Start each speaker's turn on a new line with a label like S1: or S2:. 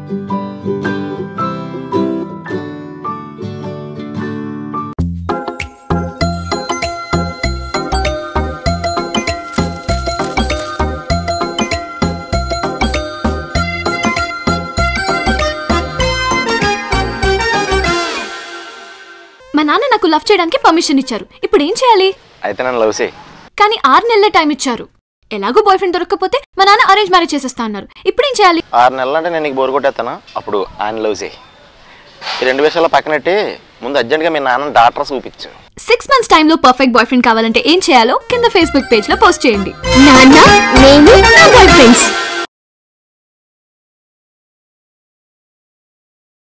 S1: మా నాన్న నాకు లవ్ చేయడానికి పర్మిషన్ ఇచ్చారు ఇప్పుడు ఏం చేయాలి
S2: అయితే నన్ను లవ్ చేయి
S1: కానీ ఆరు నెలల టైం ఇచ్చారు ఎలాగో బాయ్ ఫ్రెండ్ దొరకకపోతే మా నాన్న అరేంజ్ మ్యారేజ్ చేసేస్తా అన్నారు ఇప్పుడు ఏం చేయాలి
S2: ఆరు నెలలు అంటే నేను నీకు బోర్ కొట్టేస్తాను అప్పుడు ఆయన లవ్ చేయి ఈ రెండు విషయాలు పక్కనెట్టి ముందు అర్జెంట్గా మీ నాన్న డాక్టర్ చూపించు
S1: సిక్స్ మంత్స్ టైంలో పర్ఫెక్ట్ బాయ్ ఫ్రెండ్ కావాలంటే ఏం చేయాలో కింద ఫేస్బుక్ పేజ్ లో పోస్ట్ చేయండి
S3: నాన్న నేను నా బాయ్ ఫ్రెండ్స్